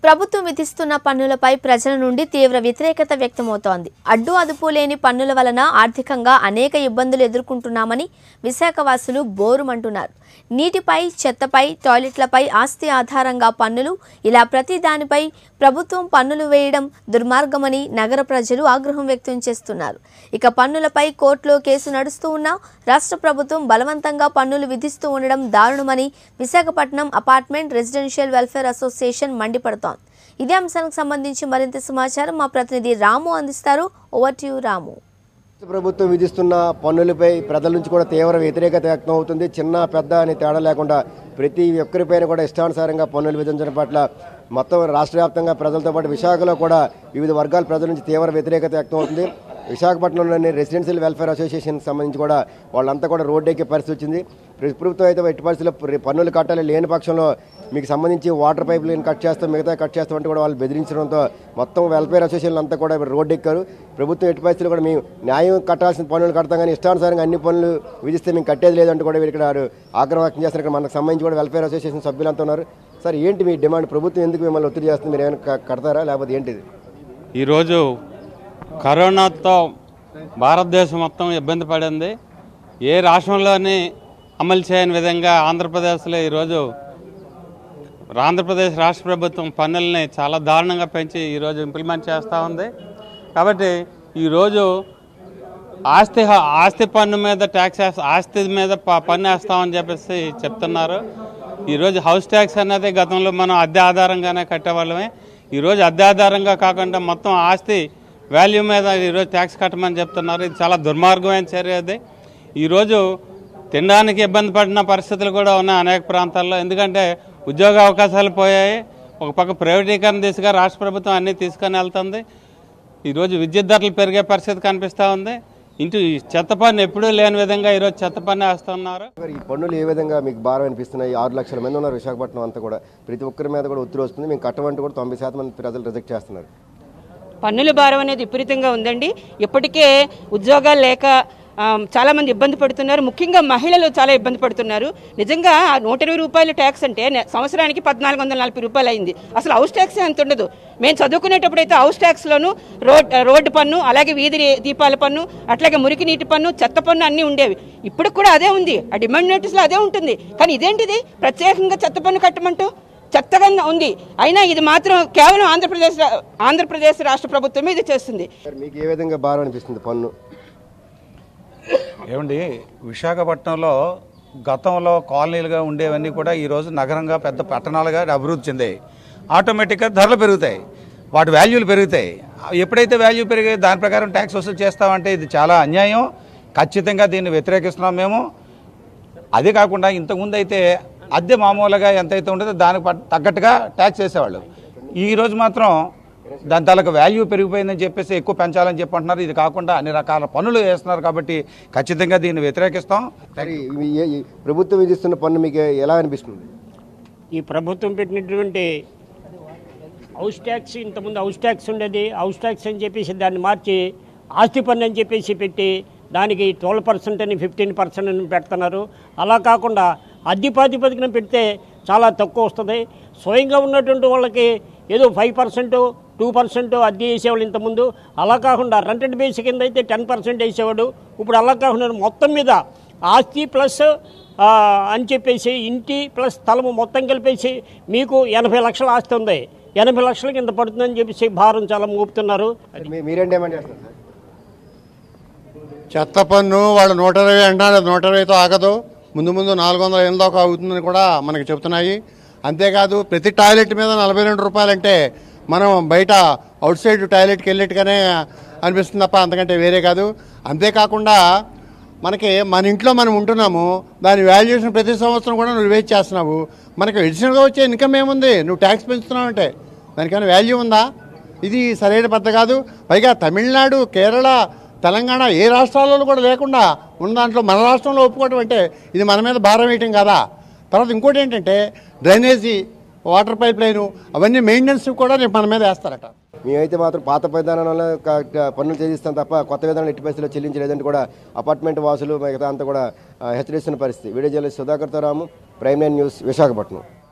ప్రభుత్వం విధిస్తున్న పన్నులపై ప్రజల నుండి తీవ్ర వ్యతిరేకత వ్యక్తమవుతోంది అడ్డు అదుపు లేని పన్నుల వలన ఆర్థికంగా అనేక ఇబ్బందులు ఎదుర్కొంటున్నామని విశాఖవాసులు బోరుమంటున్నారు నీటిపై చెత్తపై టాయిలెట్లపై ఆస్తి ఆధారంగా పన్నులు ఇలా ప్రతి దానిపై ప్రభుత్వం పన్నులు వేయడం దుర్మార్గమని నగర ప్రజలు ఆగ్రహం వ్యక్తం చేస్తున్నారు ఇక పన్నులపై కోర్టులో కేసు నడుస్తూ ఉన్నా రాష్ట్ర ప్రభుత్వం బలవంతంగా పన్నులు విధిస్తూ ఉండడం దారుణమని Visakhapatnam apartment residential welfare association మండిపడుతోంది ఇదే అంశానికి సంబంధించి మరింత సమాచారం మా ప్రతినిధి రాము అందిస్తారు ఓవర్ టు యు రాము రాష్ట్ర ప్రభుత్వం విధిస్తున్న పన్నులపై ప్రజల నుంచి కూడా తీవ్ర వ్యతిరేకత వ్యక్తం అవుతుంది చిన్న పెద్ద అని తేడా లేకుండా ప్రతి ఒక్కరిపైన కూడా ఇష్టానుసారంగా పన్నులు విధించడం పట్ల మొత్తం రాష్ట్ర వ్యాప్తంగా ప్రజలతో పాటు విశాఖలో కూడా వివిధ వర్గాల ప్రజల నుంచి తీవ్ర వ్యతిరేకత వ్యక్తం అవుతుంది విశాఖపట్నంలోని రెసిడెన్షియల్ వెల్ఫేర్ అసోసియేషన్కి సంబంధించి కూడా వాళ్ళంతా కూడా రోడ్డు ఎక్కే పరిస్థితి వచ్చింది ప్ర- ప్రభుత్వం అయితే ఎట్టి పరిస్థితుల్లో ప్ర- పన్నులు కట్టాలి లేని పక్షంలో మీకు సంబంధించి వాటర్ పైప్ లైన్ కట్ చేస్తాం మిగతా కట్ చేస్తాం అంటే కూడా వాళ్ళు బెదిరించడంతో మొత్తం వెల్ఫేర్ అసోసియేషన్లు అంతా కూడా ఇప్పుడు రోడ్డు ఎక్కారు ప్రభుత్వం ఎట్టి పరిస్థితుల్లో కూడా మేము న్యాయం కట్టాల్సిన పన్నులు కడతాం కానీ ఇష్టానుసారంగా అన్ని పనులు విధిస్తే మేము కట్టేది లేదంటూ కూడా వీరు ఇక్కడ వారు ఆగ్రహం వ్యక్తం చేస్తారు ఇక్కడ మనకు సంబంధించి కూడా వెల్ఫేర్ అసోసియేషన్ సభ్యులంతా ఉన్నారు సార్ ఏంటి మీ డిమాండ్ ప్రభుత్వం ఎందుకు మిమ్మల్ని ఒత్తిడి చేస్తుంది మీరు ఏమైనా క- కడతారా లేకపోతే ఏంటిది ఈరోజు కరోనాతో భారతదేశం మొత్తం ఇబ్బంది పడింది ఏ రాష్ట్రంలోని అమలు చేయని విధంగా ఆంధ్రప్రదేశ్లో ఈరోజు ఆంధ్రప్రదేశ్ రాష్ట్ర ప్రభుత్వం పన్నుల్ని చాలా దారుణంగా పెంచి ఈరోజు ఇంప్లిమెంట్ చేస్తూ ఉంది కాబట్టి ఈరోజు ఆస్తి హ- ఆస్తి పన్ను మీద ట్యాక్స్ వేస్తా ఆస్తి మీద ప- పన్ను వేస్తామని చెప్పేసి చెప్తున్నారు ఈరోజు హౌస్ ట్యాక్స్ అనేది గతంలో మనం అద్దె ఆధారంగానే కట్టేవాళ్ళమే ఈరోజు అద్దె ఆధారంగా కాకుండా మొత్తం ఆస్తి వాల్యూ మీద ఈరోజు ట్యాక్స్ కట్టమని చెప్తున్నారు ఇది చాలా దుర్మార్గమైన చర్య అది ఈరోజు తినడానికి ఇబ్బంది పడిన పరిస్థితులు కూడా ఉన్నాయి అనేక ప్రాంతాల్లో ఎందుకంటే ఉద్యోగ అవకాశాలు పోయాయి ఒక పక్క ప్రైవేటీకరణ దిశగా రాష్ట్ర ప్రభుత్వం అన్నీ తీసుకొని వెళ్తుంది ఈరోజు విద్యుత్ ధరలు పెరిగే పరిస్థితి కనిపిస్తూ ఉంది ఇంటి చెత్త పన్ను ఎప్పుడూ లేని విధంగా ఈరోజు చెత్త పన్ను వేస్తున్నారు మరి ఈ పన్నులు ఏ విధంగా మీకు భారం అనిపిస్తున్నాయి ఆరు లక్షల మంది ఉన్నారు విశాఖపట్నం అంతా కూడా ప్రతి ఒక్కరి మీద కూడా ఒత్తిడి వస్తుంది మేము కట్టమంటూ కూడా తొంభై శాతం మంది ప్రజలు రిజెక్ట్ చేస్తున్నారు పన్నుల భారం అనేది విపరీతంగా ఉందండి ఇప్పటికే ఉద్యోగాలు లేక ఆ, చాలా మంది ఇబ్బంది పడుతున్నారు ముఖ్యంగా మహిళలు చాలా ఇబ్బంది పడుతున్నారు నిజంగా ఆ నూట ఇరవై రూపాయల ట్యాక్స్ అంటే నె- సంవత్సరానికి పద్నాలుగు వందల నలభై రూపాయలు అయింది అసలు హౌస్ ట్యాక్స్ అంత ఉండదు మేము చదువుకునేటప్పుడు అయితే హౌస్ ట్యాక్స్లోను రోడ్ రోడ్డు పన్ను అలాగే వీధి రే- దీపాల పన్ను అట్లాగే మురికి నీటి పన్ను చెత్త పన్ను అన్నీ ఉండేవి ఇప్పుడు కూడా అదే ఉంది ఆ డిమాండ్ నోటీస్లో అదే ఉంటుంది కానీ ఇదేంటిది ప్రత్యేకంగా చెత్త పన్ను కట్టమంటూ చెత్తగా ఉంది అయినా ఇది మాత్రం కేవలం ఆంధ్రప్రదేశ్ రా- ఆంధ్రప్రదేశ్ రాష్ట్ర ప్రభుత్వమే ఇది చేస్తుంది మరి మీకు ఏ విధంగా భారం అనిపిస్తుంది పన్ను ఏమండి విశాఖపట్నంలో గతంలో కాలనీలుగా ఉండేవన్నీ కూడా ఈరోజు నగరంగా పెద్ద పట్టణాలుగా అభివృద్ధి చెందాయి ఆటోమేటిక్గా ధరలు పెరుగుతాయి వాటి వాల్యూలు పెరుగుతాయి ఎప్పుడైతే వాల్యూ పెరిగాయి దాని ప్రకారం ట్యాక్స్ వసూలు చేస్తామంటే ఇది చాలా అన్యాయం ఖచ్చితంగా దీన్ని వ్యతిరేకిస్తున్నాం మేము అదే కాకుండా ఇంతకుముందు అయితే అద్దె మామూలుగా ఎంతైతే ఉంటుందో దానికి పట్- తగ్గట్టుగా ట్యాక్స్ వేసేవాళ్ళు ఈ రోజు మాత్రం దాని తాలూకు వాల్యూ పెరిగిపోయిందని చెప్పేసి ఎక్కువ పెంచాలని చెప్పి అంటున్నారు ఇది కాకుండా అన్ని రకాల పనులు వేస్తున్నారు కాబట్టి ఖచ్చితంగా దీన్ని వ్యతిరేకిస్తాం మరి ఇవి ఏ- ఈ ప్రభుత్వం విధిస్తున్న పన్ను మీకు ఎలా అనిపిస్తుంది ఈ ప్రభుత్వం పెట్టినటువంటి హౌస్ ట్యాక్స్ ఇంతకుముందు హౌస్ ట్యాక్స్ ఉండేది హౌస్ ట్యాక్స్ అని చెప్పేసి దాన్ని మార్చి ఆస్తి పన్ను అని చెప్పేసి పెట్టి దానికి ట్వెల్వ్ పర్సెంట్ అని ఫిఫ్టీన్ పర్సెంట్ అని పెడుతున్నారు అలా కాకుండా అద్దె ప్రాతిపదికన పెడితే చాలా తక్కువ వస్తుంది స్వయంగా ఉన్నటువంటి వాళ్ళకి ఏదో ఫైవ్ పర్సెంట్ టూ పర్సెంట్ అద్దె వేసేవాళ్ళు ఇంతకుముందు అలా కాకుండా రెంటెడ్ బేస్ కింద అయితే టెన్ పర్సెంట్ వేసేవాడు ఇప్పుడు అలా కాకుండా మొత్తం మీద ఆస్తి ప్లస్ ఆ, అని చెప్పేసి ఇంటి ప్లస్ స్థలము మొత్తం కలిపేసి మీకు ఎనభై లక్షల ఆస్తి ఉంది ఎనభై లక్షలకి ఇంత పడుతుందని చెప్పేసి భారం చాలా మోపుతున్నారు మీ- మీరేం డిమాండ్ చేస్తారు సార్ చెత్త పన్ను వాళ్ళు నూట ఇరవై అంటున్నారు అది నూట ఇరవైతో ఆగదు ముందు ముందు నాలుగు వందల ఎనిమిది దాకా అవుతుందని కూడా మనకి చెప్తున్నాయి అంతేకాదు ప్రతి టాయిలెట్ మీద నలభై రెండు రూపాయలంటే మనం బయట అవుట్ సైడ్ టాయిలెట్కి వెళ్ళినట్టుగానే అనిపిస్తుంది తప్ప అంతకంటే వేరే కాదు అంతేకాకుండా మనకి మన ఇంట్లో మనం ఉంటున్నాము దాని వాల్యుయేషన్ ప్రతి సంవత్సరం కూడా నువ్వు వేస్ట్ చేస్తున్నావు మనకి అడిషనల్గా వచ్చే ఇన్కమ్ ఏముంది నువ్వు ట్యాక్స్ పెంచుతున్నావు అంటే దానికైనా వాల్యూ ఉందా ఇది సరైన పద్ధతి కాదు పైగా తమిళనాడు కేరళ తెలంగాణ ఏ రాష్ట్రాలలో కూడా లేకుండా ఉన్న దాంట్లో మన రాష్ట్రంలో ఒప్పుకోవటం అంటే ఇది మన మీద భారం వేయటం కదా తర్వాత ఇంకోటి ఏంటంటే డ్రైనేజీ వాటర్ పైప్ లైను అవన్నీ మెయింటెనెన్స్ కూడా రేపు మన మీద వేస్తారట మేమైతే మాత్రం పాత విధానంలో క- పన్నులు చెల్లిస్తాం తప్ప కొత్త విధానం ఎట్టి పరిస్థితిలో చెల్లించలేదంటే కూడా అపార్ట్మెంట్ వాసులు మిగతా అంతా కూడా ఆ, హెచ్చరిస్తున్న పరిస్థితి వీడియో జర్నలిస్ట్ సుధాకర్తో Ramu prime nine news Visakhapatnam